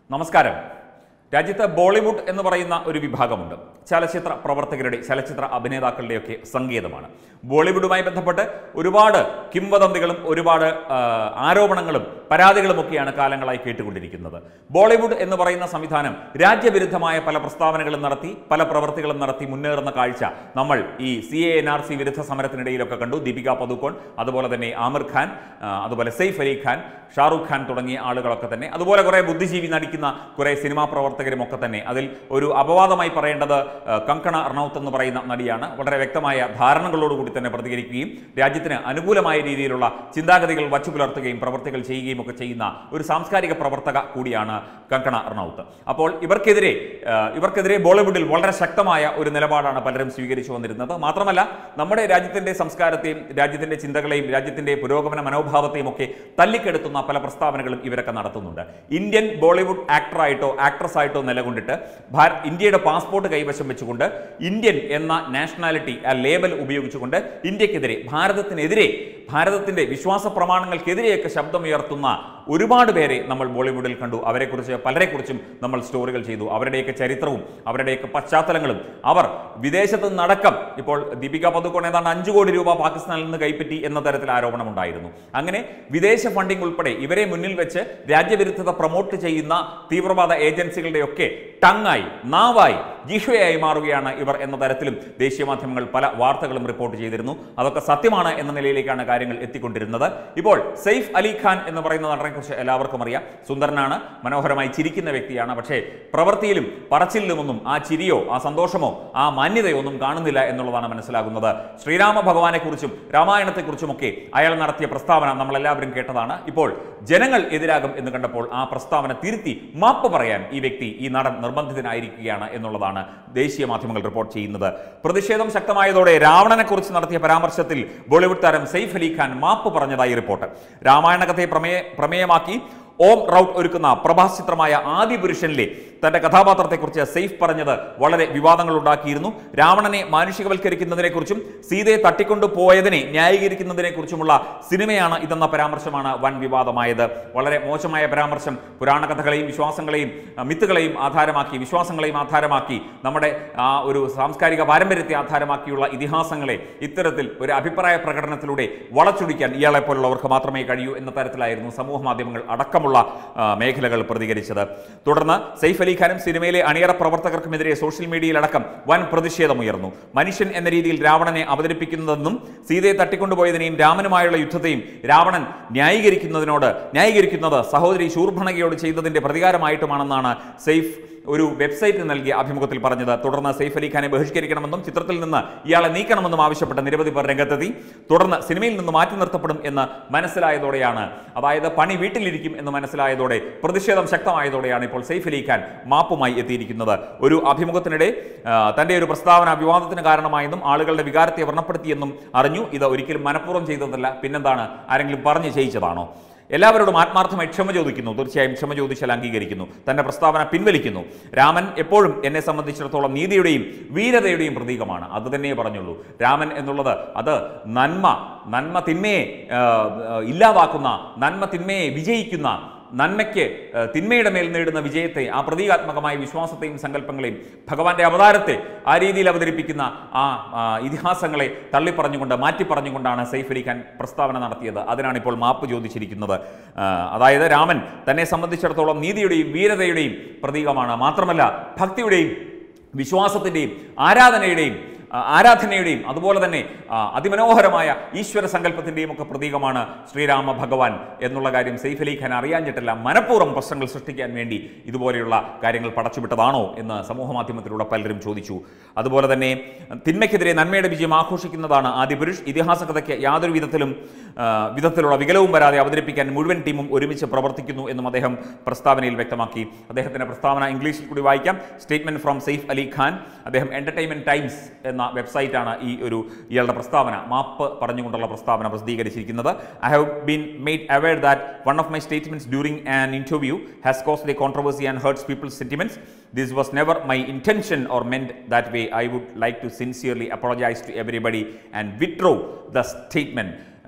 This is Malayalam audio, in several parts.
നമസ്കാരം രാജ്യത്ത് ബോളിവുഡ് എന്ന് പറയുന്ന ഒരു വിഭാഗമുണ്ട് ചലച്ചിത്ര പ്രവർത്തകരുടെ ചലച്ചിത്ര അഭിനേതാക്കളുടെയൊക്കെ സങ്കേതമാണ് ബോളിവുഡുമായി ബന്ധപ്പെട്ട് ഒരുപാട് കിംവദന്തികളും ഒരുപാട് ആ, ആരോപണങ്ങളും പരാതികളുമൊക്കെയാണ് കാലങ്ങളായി കേട്ടുകൊണ്ടിരിക്കുന്നത് ബോളിവുഡ് എന്ന് പറയുന്ന സംവിധാനം രാജ്യവിരുദ്ധമായ പല പ്രസ്താവനകളും നടത്തി പല പ്രവർത്തികളും നടത്തി മുന്നേറുന്ന കാഴ്ച നമ്മൾ ഈ C A N R C വിരുദ്ധ സമരത്തിനിടയിലൊക്കെ കണ്ടു ദീപിക പദുക്കോൺ അതുപോലെ തന്നെ ആമിർ ഖാൻ ആ, അതുപോലെ സെയ്ഫ് അലി ഖാൻ ഷാറൂഖ് ഖാൻ തുടങ്ങിയ ആളുകളൊക്കെ തന്നെ അതുപോലെ കുറേ ബുദ്ധിജീവി നടിക്കുന്ന കുറേ സിനിമാ പ്രവർത്തകരും ഒക്കെ തന്നെ അതിൽ ഒരു അപവാദമായി പറയേണ്ടത് ആ, കങ്കണ റണൌത്ത് എന്ന് പറയുന്ന നടിയാണ് വളരെ വ്യക്തമായ ധാരണകളോടുകൂടി തന്നെ പ്രതികരിക്കുകയും രാജ്യത്തിന് അനുകൂലമായ രീതിയിലുള്ള ചിന്താഗതികൾ വച്ചു പുലർത്തുകയും പ്രവർത്തികൾ ചെയ്യുകയും ഒക്കെ ചെയ്യുന്ന ഒരു സാംസ്കാരിക പ്രവർത്തക കൂടിയാണ് കങ്കണ റണൌത്ത് അപ്പോൾ ഇവർക്കെതിരെ ആ, ഇവർക്കെതിരെ ബോളിവുഡിൽ വളരെ ശക്തമായ ഒരു നിലപാടാണ് പലരും സ്വീകരിച്ചു വന്നിരുന്നത് മാത്രമല്ല നമ്മുടെ രാജ്യത്തിന്റെ സംസ്കാരത്തെയും രാജ്യത്തിന്റെ ചിന്തകളെയും രാജ്യത്തിന്റെ പുരോഗമന മനോഭാവത്തെയും ഒക്കെ തല്ലിക്കെടുത്തുന്ന പല പ്രസ്താവനകളും ഇവരൊക്കെ നടത്തുന്നുണ്ട് ഇന്ത്യൻ ബോളിവുഡ് ആക്ടറായിട്ടോ ആക്ട്രസ് ആയിട്ടോ നിലകൊണ്ടിട്ട് ഭാര- ഇന്ത്യയുടെ പാസ്പോർട്ട് കൈവശം വെച്ചുകൊണ്ട് ഇന്ത്യൻ എന്ന നാഷണാലിറ്റി ആ ലേബൽ ഉപയോഗിച്ചുകൊണ്ട് ഇന്ത്യക്കെതിരെ ഭാരതത്തിനെതിരെ ഭാരതത്തിന്റെ വിശ്വാസ പ്രമാണങ്ങൾക്കെതിരെയൊക്കെ ശബ്ദമുയർത്തുന്ന ഒരുപാട് പേരെ നമ്മൾ ബോളിവുഡിൽ കണ്ടു അവരെക്കുറിച്ച് പലരെക്കുറിച്ചും നമ്മൾ സ്റ്റോറികൾ ചെയ്തു അവരുടെയൊക്കെ ചരിത്രവും അവരുടെയൊക്കെ പശ്ചാത്തലങ്ങളും അവർ വിദേശത്ത് നിന്നടക്കം ഇപ്പോൾ ദീപിക പദുക്കോൺ ഏതാണ്ട് അഞ്ചു കോടി രൂപ പാകിസ്ഥാനിൽ നിന്ന് കൈപ്പറ്റി എന്ന തരത്തിൽ ആരോപണമുണ്ടായിരുന്നു അങ്ങനെ വിദേശ ഫണ്ടിംഗ് ഉൾപ്പെടെ ഇവരെ മുന്നിൽ വെച്ച് രാജ്യവിരുദ്ധത പ്രൊമോട്ട് ചെയ്യുന്ന തീവ്രവാദ ഏജൻസികളുടെയൊക്കെ ടങ്ങായി നാവായി ജിഹ്വയായി മാറുകയാണ് ഇവർ എന്ന തരത്തിലും ദേശീയ മാധ്യമങ്ങൾ പല വാർത്തകളും റിപ്പോർട്ട് ചെയ്തിരുന്നു അതൊക്കെ സത്യമാണ് എന്ന നിലയിലേക്കാണ് കാര്യങ്ങൾ എത്തിക്കൊണ്ടിരുന്നത് ഇപ്പോൾ സെയ്ഫ് അലി ഖാൻ എന്ന് പറയുന്ന നടനെക്കുറിച്ച് എല്ലാവർക്കും അറിയാം സുന്ദരനാണ് മനോഹരമായി ചിരിക്കുന്ന വ്യക്തിയാണ് പക്ഷേ പ്രവൃത്തിയിലും പറച്ചിലിലുമൊന്നും ആ ചിരിയോ ആ സന്തോഷമോ ആ മാന്യതയോ ഒന്നും കാണുന്നില്ല എന്നുള്ളതാണ് മനസ്സിലാകുന്നത് ശ്രീരാമ ഭഗവാനെക്കുറിച്ചും രാമായണത്തെക്കുറിച്ചുമൊക്കെ അയാൾ നടത്തിയ പ്രസ്താവന നമ്മളെല്ലാവരും കേട്ടതാണ് ഇപ്പോൾ ജനങ്ങൾ എതിരാകും എന്ന് കണ്ടപ്പോൾ ആ പ്രസ്താവന തിരുത്തി മാപ്പ് പറയാൻ ഈ വ്യക്തി ഈ നടൻ നിർബന്ധിതനായിരിക്കുകയാണ് എന്നുള്ളതാണ് ദേശീയ മാധ്യമങ്ങൾ റിപ്പോർട്ട് ചെയ്യുന്നത് പ്രതിഷേധം ശക്തമായതോടെ രാവണനെ കുറിച്ച് നടത്തിയ പരാമർശത്തിൽ ബോളിവുഡ് താരം സെയ്ഫ് അലി ഖാൻ മാപ്പ് പറഞ്ഞതായി റിപ്പോർട്ട് രാമായണ കഥയെ പ്രമേയ പ്രമേയമാക്കി ഓം റൌട്ട് ഒരുക്കുന്ന പ്രഭാസ് ചിത്രമായ ആദിപുരുഷനിലെ തന്റെ കഥാപാത്രത്തെക്കുറിച്ച് സെയ്ഫ് പറഞ്ഞത് വളരെ വിവാദങ്ങൾ ഉണ്ടാക്കിയിരുന്നു രാവണനെ മാനുഷികവൽക്കരിക്കുന്നതിനെക്കുറിച്ചും സീതയെ തട്ടിക്കൊണ്ടുപോയതിനെ ന്യായീകരിക്കുന്നതിനെക്കുറിച്ചുമുള്ള സിനിമയാണ് ഇതെന്ന പരാമർശമാണ് വൻ വിവാദമായത് വളരെ മോശമായ പരാമർശം പുരാണ കഥകളെയും വിശ്വാസങ്ങളെയും ആ, മിത്തുകളെയും ആധാരമാക്കി വിശ്വാസങ്ങളെയും ആധാരമാക്കി നമ്മുടെ ആ ഒരു സാംസ്കാരിക പാരമ്പര്യത്തെ ആധാരമാക്കിയുള്ള ഇതിഹാസങ്ങളെ ഇത്തരത്തിൽ ഒരു അഭിപ്രായ പ്രകടനത്തിലൂടെ വളച്ചൊടിക്കാൻ ഇയാളെ പോലുള്ളവർക്ക് മാത്രമേ കഴിയൂ എന്ന തരത്തിലായിരുന്നു സമൂഹ മാധ്യമങ്ങൾ അടക്കമുള്ള ആ, മേഖലകൾ പ്രതികരിച്ചത് തുടർന്ന് സെയ്ഫ് അലി ഖാനും സിനിമയിലെ അണിയറ പ്രവർത്തകർക്കുമെതിരെ സോഷ്യൽ മീഡിയയിലടക്കം വൻ പ്രതിഷേധമുയർന്നു മനുഷ്യൻ എന്ന രീതിയിൽ രാവണനെ അവതരിപ്പിക്കുന്നതെന്നും സീതയെ തട്ടിക്കൊണ്ടുപോയതിനെയും രാമനുമായുള്ള യുദ്ധത്തെയും രാവണൻ ന്യായീകരിക്കുന്നതിനോട് ന്യായീകരിക്കുന്നത് സഹോദരി ശൂർഭണകയോട് ചെയ്തതിന്റെ പ്രതികാരമായിട്ടുമാണെന്നാണ് സെയ്ഫ് ഒരു വെബ്സൈറ്റ് നൽകിയ അഭിമുഖത്തിൽ പറഞ്ഞത് തുടർന്ന് സെയ്ഫ് അലി ഖാനെ ബഹിഷ്കരിക്കണമെന്നും ചിത്രത്തിൽ നിന്ന് ഇയാളെ നീക്കണമെന്നും ആവശ്യപ്പെട്ട നിരവധി പേർ രംഗത്തെത്തി തുടർന്ന് സിനിമയിൽ നിന്ന് മാറ്റി നിർത്തപ്പെടും എന്ന് മനസ്സിലായതോടെയാണ് അതായത് പണി വീട്ടിലിരിക്കും എന്ന് മനസ്സിലായതോടെ പ്രതിഷേധം ശക്തമായതോടെയാണ് ഇപ്പോൾ സെയ്ഫ് അലി ഖാൻ മാപ്പുമായി എത്തിയിരിക്കുന്നത് ഒരു അഭിമുഖത്തിനിടെ ആ, തന്റെ ഒരു പ്രസ്താവന വിവാദത്തിന് കാരണമായെന്നും ആളുകളുടെ വികാരത്തെ വ്രണപ്പെടുത്തിയെന്നും അറിഞ്ഞു ഇത് ഒരിക്കലും മനഃപൂർവ്വം ചെയ്തതല്ല പിന്നെന്താണ് ആരെങ്കിലും പറഞ്ഞു ചെയ്യിച്ചതാണോ എല്ലാവരോടും ആത്മാർത്ഥമായി ക്ഷമ ചോദിക്കുന്നു തീർച്ചയായും ക്ഷമ ചോദിച്ചാൽ അംഗീകരിക്കുന്നു തന്റെ പ്രസ്താവന പിൻവലിക്കുന്നു രാമൻ എപ്പോഴും എന്നെ സംബന്ധിച്ചിടത്തോളം നീതിയുടെയും വീരതയുടെയും പ്രതീകമാണ് അത് തന്നെ പറഞ്ഞുള്ളൂ രാമൻ എന്നുള്ളത് അത് നന്മ നന്മ തിന്മയെ ആ, ആ, ഇല്ലാതാക്കുന്ന നന്മ തിന്മയെ വിജയിക്കുന്ന നന്മയ്ക്ക് ആ, തിന്മയുടെ മേൽ നേടുന്ന വിജയത്തെ ആ പ്രതീകാത്മകമായ വിശ്വാസത്തെയും സങ്കല്പങ്ങളെയും ഭഗവാന്റെ അവതാരത്തെ ആ രീതിയിൽ അവതരിപ്പിക്കുന്ന ആ ആ, ഇതിഹാസങ്ങളെ തള്ളിപ്പറഞ്ഞുകൊണ്ട് മാറ്റി പറഞ്ഞുകൊണ്ടാണ് സൈഫ് അലി ഖാൻ പ്രസ്താവന നടത്തിയത് അതിനാണ് ഇപ്പോൾ മാപ്പ് ചോദിച്ചിരിക്കുന്നത് ആ, അതായത് രാമൻ തന്നെ സംബന്ധിച്ചിടത്തോളം നീതിയുടെയും വീരതയുടെയും പ്രതീകമാണ് മാത്രമല്ല ഭക്തിയുടെയും വിശ്വാസത്തിൻ്റെയും ആരാധനയുടെയും ആ, ആരാധനയുടെയും അതുപോലെ തന്നെ ആ, അതിമനോഹരമായ ഈശ്വര സങ്കല്പത്തിൻ്റെയും ഒക്കെ പ്രതീകമാണ് ശ്രീരാമ ഭഗവാൻ എന്നുള്ള കാര്യം സെയ്ഫ് അലി ഖാൻ അറിയാഞ്ഞിട്ടല്ല മനഃപൂർവ്വം പ്രശ്നങ്ങൾ സൃഷ്ടിക്കാൻ വേണ്ടി ഇതുപോലെയുള്ള കാര്യങ്ങൾ പടച്ചുവിട്ടതാണോ എന്ന് സമൂഹ മാധ്യമത്തിലൂടെ പലരും ചോദിച്ചു അതുപോലെ തന്നെ തിന്മയ്ക്കെതിരെ നന്മയുടെ വിജയം ആഘോഷിക്കുന്നതാണ് ആദിപുരുഷ് ഇതിഹാസ കഥയ്ക്ക് യാതൊരു വിധത്തിലും ആ, വിധത്തിലുള്ള വികലവും വരാതെ അവതരിപ്പിക്കാൻ മുഴുവൻ ടീമും ഒരുമിച്ച് പ്രവർത്തിക്കുന്നു എന്നും അദ്ദേഹം പ്രസ്താവനയിൽ വ്യക്തമാക്കി അദ്ദേഹത്തിന്റെ പ്രസ്താവന ഇംഗ്ലീഷിൽ കൂടി വായിക്കാം സ്റ്റേറ്റ്മെന്റ് ഫ്രോം സെയ്ഫ് അലി ഖാൻ അദ്ദേഹം എന്റർടൈൻമെന്റ് ടൈംസ് എന്ന വെബ്സൈറ്റാണ് ഈ ഒരു ഇയാളുടെ പ്രസ്താവന മാപ്പ് പറഞ്ഞുകൊണ്ടുള്ള പ്രസ്താവന പ്രസിദ്ധീകരിച്ചിരിക്കുന്നത് I have been made aware that one of my statements during an interview has caused a controversy and hurts people's sentiments this was never my intention or meant that way I would like to sincerely apologise to everybody and withdraw the statement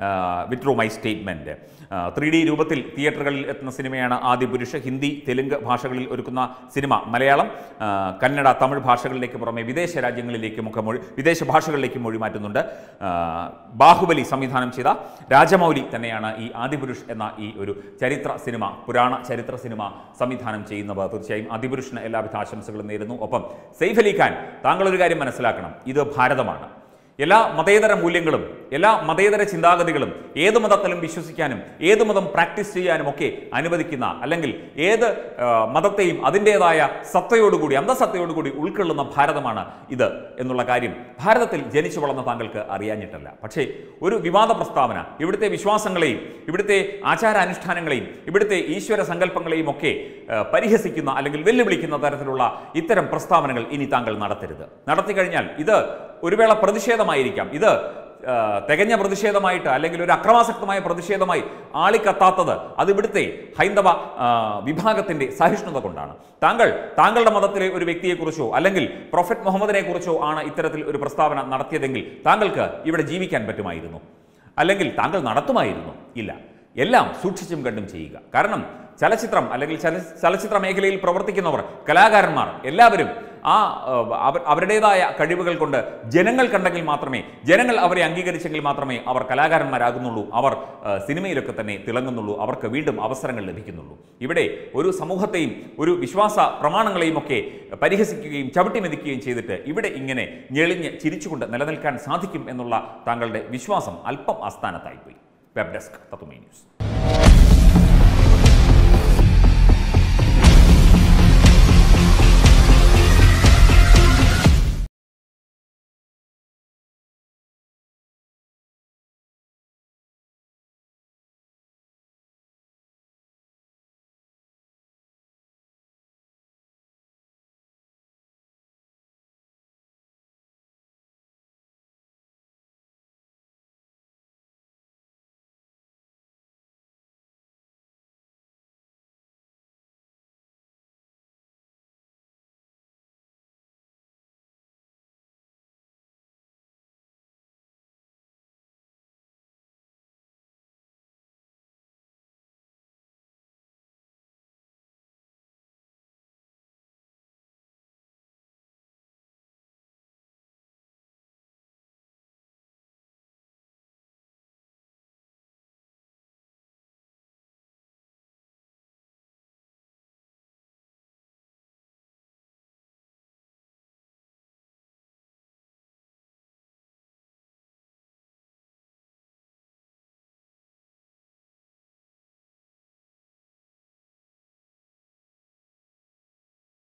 withdraw my statement three D രൂപത്തിൽ തിയേറ്ററുകളിൽ എത്തുന്ന സിനിമയാണ് ആദ്യ പുരുഷ ഹിന്ദി തെലുങ്ക് ഭാഷകളിൽ ഒരുക്കുന്ന സിനിമ മലയാളം ആ, കന്നഡ തമിഴ് ഭാഷകളിലേക്ക് പുറമെ വിദേശ രാജ്യങ്ങളിലേക്കും ഒക്കെ മൊഴി വിദേശ ഭാഷകളിലേക്കും മൊഴി മാറ്റുന്നുണ്ട് ആ, ബാഹുബലി സംവിധാനം ചെയ്ത രാജമൗലി തന്നെയാണ് ഈ ആദിപുരുഷ് എന്ന ഈ ഒരു ചരിത്ര സിനിമ പുരാണ ചരിത്ര സിനിമ സംവിധാനം ചെയ്യുന്നവർ തീർച്ചയായും ആദിപുരുഷിന് എല്ലാവിധ ആശംസകളും നേരുന്നു ഒപ്പം സെയ്ഫ് അലി ഖാൻ താങ്കളൊരു കാര്യം മനസ്സിലാക്കണം ഇത് ഭാരതമാണ് എല്ലാ മതേതര മൂല്യങ്ങളും എല്ലാ മതേതര ചിന്താഗതികളും ഏത് മതത്തിലും വിശ്വസിക്കാനും ഏത് മതം പ്രാക്ടീസ് ചെയ്യാനും ഒക്കെ അനുവദിക്കുന്ന അല്ലെങ്കിൽ ഏത് ആ, മതത്തെയും അതിൻ്റെതായ സത്തയോടുകൂടി അന്തസത്തയോടുകൂടി ഉൾക്കൊള്ളുന്ന ഭാരതമാണ് ഇത് എന്നുള്ള കാര്യം ഭാരതത്തിൽ ജനിച്ചു വളർന്ന താങ്കൾക്ക് അറിയാഞ്ഞിട്ടല്ല പക്ഷേ ഒരു വിവാദ പ്രസ്താവന ഇവിടുത്തെ വിശ്വാസങ്ങളെയും ഇവിടുത്തെ ആചാരാനുഷ്ഠാനങ്ങളെയും ഇവിടുത്തെ ഈശ്വര സങ്കല്പങ്ങളെയും ഒക്കെ ആ, പരിഹസിക്കുന്ന അല്ലെങ്കിൽ വെല്ലുവിളിക്കുന്ന തരത്തിലുള്ള ഇത്തരം പ്രസ്താവനകൾ ഇനി താങ്കൾ നടത്തരുത് നടത്തി കഴിഞ്ഞാൽ ഇത് ഒരു വേള പ്രതിഷേധമായിരിക്കാം ഇത് ആ, തികഞ്ഞ പ്രതിഷേധമായിട്ട് അല്ലെങ്കിൽ ഒരു അക്രമാസക്തമായ പ്രതിഷേധമായി ആളിക്കത്താത്തത് അത് ഇവിടുത്തെ ഹൈന്ദവ ആ, വിഭാഗത്തിന്റെ സഹിഷ്ണുത കൊണ്ടാണ് താങ്കൾ താങ്കളുടെ മതത്തിലെ ഒരു വ്യക്തിയെക്കുറിച്ചോ അല്ലെങ്കിൽ പ്രൊഫറ്റ് മുഹമ്മദിനെ കുറിച്ചോ ആണ് ഇത്തരത്തിൽ ഒരു പ്രസ്താവന നടത്തിയതെങ്കിൽ താങ്കൾക്ക് ഇവിടെ ജീവിക്കാൻ പറ്റുമായിരുന്നു അല്ലെങ്കിൽ താങ്കൾ നടത്തുമായിരുന്നു ഇല്ല എല്ലാം സൂക്ഷിച്ചും കണ്ടും ചെയ്യുക കാരണം ചലച്ചിത്രം അല്ലെങ്കിൽ ചല ചലച്ചിത്ര മേഖലയിൽ പ്രവർത്തിക്കുന്നവർ കലാകാരന്മാർ എല്ലാവരും ആ ഏഹ്, അവർ അവരുടേതായ കഴിവുകൾ കൊണ്ട് ജനങ്ങൾ കണ്ടെങ്കിൽ മാത്രമേ ജനങ്ങൾ അവരെ അംഗീകരിച്ചെങ്കിൽ മാത്രമേ അവർ കലാകാരന്മാരാകുന്നുള്ളൂ അവർ ഏഹ്, സിനിമയിലൊക്കെ തന്നെ തിളങ്ങുന്നുള്ളൂ അവർക്ക് വീണ്ടും അവസരങ്ങൾ ലഭിക്കുന്നുള്ളൂ ഇവിടെ ഒരു സമൂഹത്തെയും ഒരു വിശ്വാസ പ്രമാണങ്ങളെയും ഒക്കെ പരിഹസിക്കുകയും ചവിട്ടിമെതിക്കുകയും ചെയ്തിട്ട് ഇവിടെ ഇങ്ങനെ ഞെളിഞ്ഞ് ചിരിച്ചുകൊണ്ട് നിലനിൽക്കാൻ സാധിക്കും എന്നുള്ള താങ്കളുടെ വിശ്വാസം അല്പം ആസ്ഥാനത്തായിപ്പോയി വെബ് ഡെസ്ക് തത്തുമേ ന്യൂസ്